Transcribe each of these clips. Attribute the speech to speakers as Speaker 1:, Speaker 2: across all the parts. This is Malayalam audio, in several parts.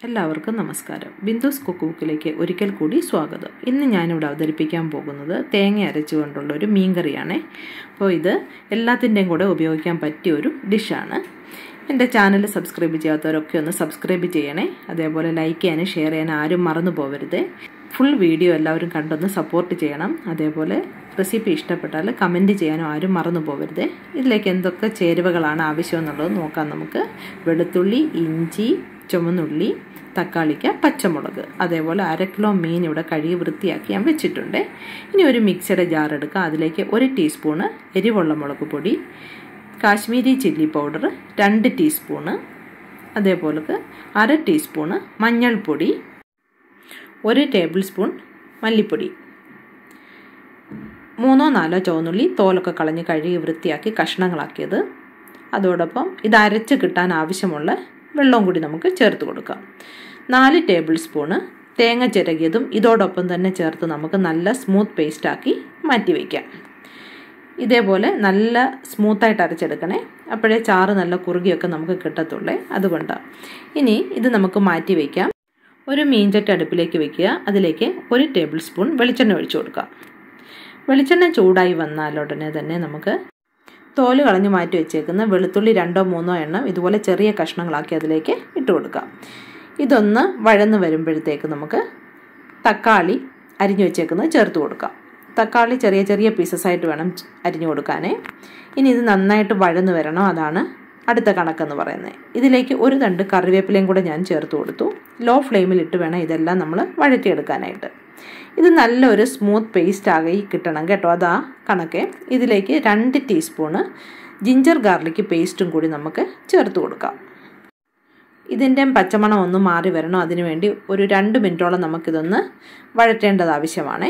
Speaker 1: എല്ലാവർക്കും നമസ്കാരം ബിന്ദുസ് കുക്ക് ബുക്കിലേക്ക് ഒരിക്കൽ കൂടി സ്വാഗതം ഇന്ന് ഞാനിവിടെ അവതരിപ്പിക്കാൻ പോകുന്നത് തേങ്ങ അരച്ചുകൊണ്ടുള്ള ഒരു മീൻകറിയാണ് അപ്പോൾ ഇത് എല്ലാത്തിൻ്റെയും കൂടെ ഉപയോഗിക്കാൻ പറ്റിയ ഒരു ഡിഷാണ് എൻ്റെ ചാനൽ സബ്സ്ക്രൈബ് ചെയ്യാത്തവരൊക്കെ ഒന്ന് സബ്സ്ക്രൈബ് ചെയ്യണേ അതേപോലെ ലൈക്ക് ചെയ്യാനും ഷെയർ ചെയ്യാനും ആരും മറന്നു പോകരുത് ഫുൾ വീഡിയോ എല്ലാവരും കണ്ടൊന്ന് സപ്പോർട്ട് ചെയ്യണം അതേപോലെ റെസിപ്പി ഇഷ്ടപ്പെട്ടാൽ കമൻറ്റ് ചെയ്യാനും ആരും മറന്നു പോകരുത് ഇതിലേക്ക് എന്തൊക്കെ ചേരുവകളാണ് ആവശ്യമെന്നുള്ളത് നോക്കാം നമുക്ക് വെളുത്തുള്ളി ഇഞ്ചി ചുമന്നുള്ളി തക്കാളിക്ക പച്ചമുളക് അതേപോലെ അര കിലോ മീൻ ഇവിടെ കഴുകി വൃത്തിയാക്കി ഞാൻ വെച്ചിട്ടുണ്ട് ഇനി ഒരു മിക്സിയുടെ ജാർ എടുക്കുക അതിലേക്ക് ഒരു ടീസ്പൂണ് എരിവുള്ള മുളക് പൊടി കാശ്മീരി ചില്ലി പൗഡർ രണ്ട് ടീസ്പൂണ് അതേപോലെ അര ടീസ്പൂണ് മഞ്ഞൾപ്പൊടി ഒരു ടേബിൾ സ്പൂൺ മല്ലിപ്പൊടി മൂന്നോ നാലോ ചുവന്നുള്ളി തോലൊക്കെ കളഞ്ഞ് കഴുകി വൃത്തിയാക്കി കഷ്ണങ്ങളാക്കിയത് അതോടൊപ്പം ഇത് അരച്ച് കിട്ടാൻ ആവശ്യമുള്ള വെള്ളവും കൂടി നമുക്ക് ചേർത്ത് കൊടുക്കാം നാല് ടേബിൾ സ്പൂണ് തേങ്ങ ചിരകിയതും ഇതോടൊപ്പം തന്നെ ചേർത്ത് നമുക്ക് നല്ല സ്മൂത്ത് പേസ്റ്റാക്കി മാറ്റി വയ്ക്കാം ഇതേപോലെ നല്ല സ്മൂത്തായിട്ട് അരച്ചെടുക്കണേ അപ്പോഴേ ചാറ് നല്ല കുറുകിയൊക്കെ നമുക്ക് കിട്ടത്തുള്ളേ അതുകൊണ്ടാണ് ഇനി ഇത് നമുക്ക് മാറ്റി വയ്ക്കാം ഒരു മീൻചട്ടി അടുപ്പിലേക്ക് വെക്കുക അതിലേക്ക് ഒരു ടേബിൾ സ്പൂൺ വെളിച്ചെണ്ണ ഒഴിച്ചു കൊടുക്കാം വെളിച്ചെണ്ണ ചൂടായി വന്നാൽ ഉടനെ തന്നെ നമുക്ക് തോല് കളഞ്ഞ് മാറ്റി വെച്ചേക്കുന്ന വെളുത്തുള്ളി രണ്ടോ മൂന്നോ എണ്ണം ഇതുപോലെ ചെറിയ കഷ്ണങ്ങളാക്കി അതിലേക്ക് ഇട്ട് കൊടുക്കാം ഇതൊന്ന് വഴന്ന് വരുമ്പോഴത്തേക്ക് നമുക്ക് തക്കാളി അരിഞ്ഞു വെച്ചേക്കുന്നത് ചേർത്ത് കൊടുക്കാം തക്കാളി ചെറിയ ചെറിയ പീസസ് ആയിട്ട് വേണം അരിഞ്ഞു കൊടുക്കാനേ ഇനി ഇത് നന്നായിട്ട് വഴന്ന് വരണം അതാണ് അടുത്ത കണക്കെന്ന് പറയുന്നത് ഇതിലേക്ക് ഒരു തണ്ട് കറിവേപ്പിലയും കൂടെ ഞാൻ ചേർത്ത് കൊടുത്തു ലോ ഫ്ലെയിമിൽ ഇട്ട് വേണം ഇതെല്ലാം നമ്മൾ വഴറ്റിയെടുക്കാനായിട്ട് ഇത് നല്ലൊരു സ്മൂത്ത് പേസ്റ്റ് ആകി കിട്ടണം കേട്ടോ അതാ കണക്ക് ഇതിലേക്ക് രണ്ട് ടീസ്പൂണ് ജിഞ്ചർ ഗാർലിക് പേസ്റ്റും കൂടി നമുക്ക് ചേർത്ത് കൊടുക്കാം ഇതിൻ്റെ പച്ചമണം ഒന്ന് മാറി വരണം അതിനുവേണ്ടി ഒരു രണ്ട് മിനിറ്റോളം നമുക്കിതൊന്ന് വഴറ്റേണ്ടത് ആവശ്യമാണ്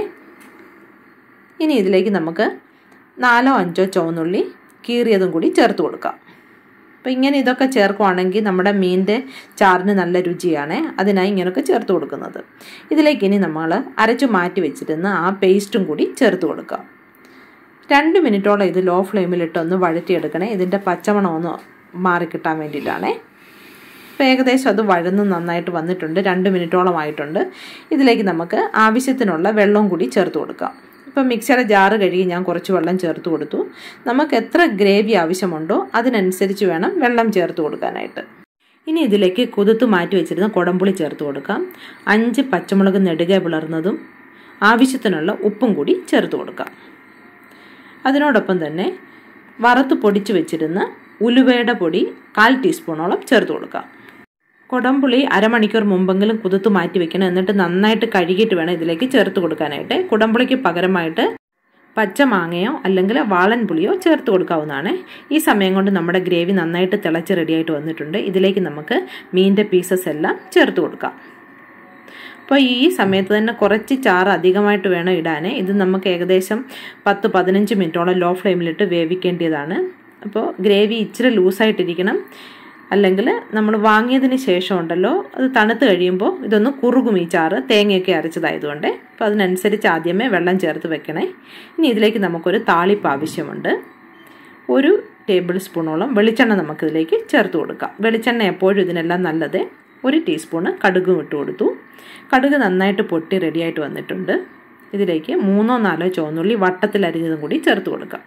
Speaker 1: ഇനി ഇതിലേക്ക് നമുക്ക് നാലോ അഞ്ചോ ചുവന്നുള്ളി കീറിയതും കൂടി ചേർത്ത് കൊടുക്കാം അപ്പോൾ ഇങ്ങനെ ഇതൊക്കെ ചേർക്കുവാണെങ്കിൽ നമ്മുടെ മീനിൻ്റെ ചാറിന് നല്ല രുചിയാണ് അതിനായി ഇങ്ങനെയൊക്കെ ചേർത്ത് കൊടുക്കുന്നത് ഇതിലേക്ക് ഇനി നമ്മൾ അരച്ച് മാറ്റി വെച്ചിരുന്ന ആ പേസ്റ്റും കൂടി ചേർത്ത് കൊടുക്കാം രണ്ട് മിനിറ്റോളം ഇത് ലോ ഫ്ലെയിമിലിട്ടൊന്ന് വഴറ്റിയെടുക്കണേ ഇതിൻ്റെ പച്ചമണം ഒന്ന് മാറിക്കിട്ടാൻ വേണ്ടിയിട്ടാണേ അപ്പോൾ ഏകദേശം അത് വഴന്ന് നന്നായിട്ട് വന്നിട്ടുണ്ട് രണ്ട് മിനിറ്റോളം ആയിട്ടുണ്ട് ഇതിലേക്ക് നമുക്ക് ആവശ്യത്തിനുള്ള വെള്ളവും കൂടി ചേർത്ത് കൊടുക്കാം ഇപ്പം മിക്സിയുടെ ജാറ് കഴുകി ഞാൻ കുറച്ച് വെള്ളം ചേർത്ത് കൊടുത്തു നമുക്ക് എത്ര ഗ്രേവി ആവശ്യമുണ്ടോ അതിനനുസരിച്ച് വേണം വെള്ളം ചേർത്ത് കൊടുക്കാനായിട്ട് ഇനി ഇതിലേക്ക് കുതിർത്ത് മാറ്റി വെച്ചിരുന്ന കുടംപുളി ചേർത്ത് കൊടുക്കാം അഞ്ച് പച്ചമുളക് നെടുകെ പിളർന്നതും ആവശ്യത്തിനുള്ള ഉപ്പും കൂടി ചേർത്ത് കൊടുക്കാം അതിനോടൊപ്പം തന്നെ വറുത്ത് പൊടിച്ച് വെച്ചിരുന്ന ഉലുവയുടെ പൊടി കാൽ ടീസ്പൂണോളം ചേർത്ത് കൊടുക്കാം കുടംപുളി അരമണിക്കൂർ മുമ്പെങ്കിലും കുതിർത്ത് മാറ്റി വെക്കണം എന്നിട്ട് നന്നായിട്ട് കഴുകിയിട്ട് വേണം ഇതിലേക്ക് ചേർത്ത് കൊടുക്കാനായിട്ട് കുടംപുളിക്ക് പകരമായിട്ട് പച്ചമാങ്ങയോ അല്ലെങ്കിൽ വാളൻ പുളിയോ ചേർത്ത് കൊടുക്കാവുന്നതാണ് ഈ സമയം കൊണ്ട് നമ്മുടെ ഗ്രേവി നന്നായിട്ട് തിളച്ച് റെഡിയായിട്ട് വന്നിട്ടുണ്ട് ഇതിലേക്ക് നമുക്ക് മീനിൻ്റെ പീസസ് എല്ലാം ചേർത്ത് കൊടുക്കാം അപ്പോൾ ഈ സമയത്ത് തന്നെ കുറച്ച് ചാറ് അധികമായിട്ട് വേണം ഇടാൻ ഇത് നമുക്ക് ഏകദേശം പത്ത് പതിനഞ്ച് മിനിറ്റോളം ലോ ഫ്ലെയിമിലിട്ട് വേവിക്കേണ്ടതാണ് അപ്പോൾ ഗ്രേവി ഇച്ചിരി ലൂസായിട്ടിരിക്കണം അല്ലെങ്കിൽ നമ്മൾ വാങ്ങിയതിന് ശേഷം ഉണ്ടല്ലോ അത് തണുത്ത് കഴിയുമ്പോൾ ഇതൊന്ന് കുറുകും ഈ ചാറ് തേങ്ങയൊക്കെ അരച്ചതായതുകൊണ്ട് അപ്പോൾ അതിനനുസരിച്ച് ആദ്യമേ വെള്ളം ചേർത്ത് വെക്കണേ ഇനി ഇതിലേക്ക് നമുക്കൊരു താളിപ്പ് ആവശ്യമുണ്ട് ഒരു ടേബിൾ സ്പൂണോളം വെളിച്ചെണ്ണ നമുക്കിതിലേക്ക് ചേർത്ത് കൊടുക്കാം വെളിച്ചെണ്ണ എപ്പോഴും ഇതിനെല്ലാം നല്ലത് ഒരു ടീസ്പൂണ് കടുകും ഇട്ട് കൊടുത്തു കടുക് നന്നായിട്ട് പൊട്ടി റെഡിയായിട്ട് വന്നിട്ടുണ്ട് ഇതിലേക്ക് മൂന്നോ നാലോ ചുവന്നുള്ളി വട്ടത്തിൽ അരിഞ്ഞതും കൂടി ചേർത്ത് കൊടുക്കാം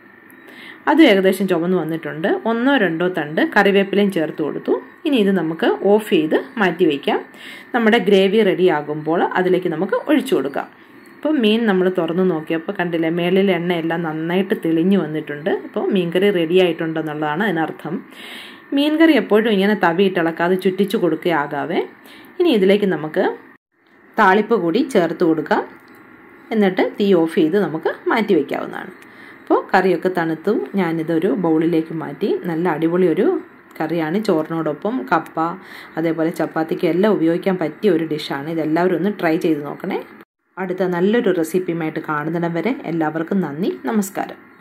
Speaker 1: അതും ഏകദേശം ചുവന്ന് വന്നിട്ടുണ്ട് ഒന്നോ രണ്ടോ തണ്ട് കറിവേപ്പിലയും ചേർത്ത് കൊടുത്തു ഇനി ഇത് നമുക്ക് ഓഫ് ചെയ്ത് മാറ്റി വയ്ക്കാം നമ്മുടെ ഗ്രേവി റെഡി ആകുമ്പോൾ അതിലേക്ക് നമുക്ക് ഒഴിച്ചു കൊടുക്കാം അപ്പോൾ മീൻ നമ്മൾ തുറന്ന് നോക്കിയപ്പോൾ കണ്ടില്ലേ മേളിൽ എണ്ണയെല്ലാം നന്നായിട്ട് തെളിഞ്ഞു വന്നിട്ടുണ്ട് അപ്പോൾ മീൻകറി റെഡി ആയിട്ടുണ്ടെന്നുള്ളതാണ് അതിനർത്ഥം മീൻകറി എപ്പോഴും ഇങ്ങനെ തവിയിട്ടിളക്കാതെ ചുറ്റിച്ചു കൊടുക്കുകയാകാവേ ഇനി ഇതിലേക്ക് നമുക്ക് താളിപ്പ് കൂടി ചേർത്ത് കൊടുക്കാം എന്നിട്ട് തീ ഓഫ് ചെയ്ത് നമുക്ക് മാറ്റി വയ്ക്കാവുന്നതാണ് അപ്പോൾ കറിയൊക്കെ തണുത്തു ഞാനിതൊരു ബൗളിലേക്ക് മാറ്റി നല്ല അടിപൊളി ഒരു കറിയാണ് ചോറിനോടൊപ്പം കപ്പ അതേപോലെ ചപ്പാത്തിക്ക് എല്ലാം ഉപയോഗിക്കാൻ പറ്റിയ ഒരു ഡിഷാണ് ഇതെല്ലാവരും ഒന്ന് ട്രൈ ചെയ്ത് നോക്കണേ അടുത്ത നല്ലൊരു റെസിപ്പിയുമായിട്ട് കാണുന്നിടം വരെ എല്ലാവർക്കും നന്ദി നമസ്കാരം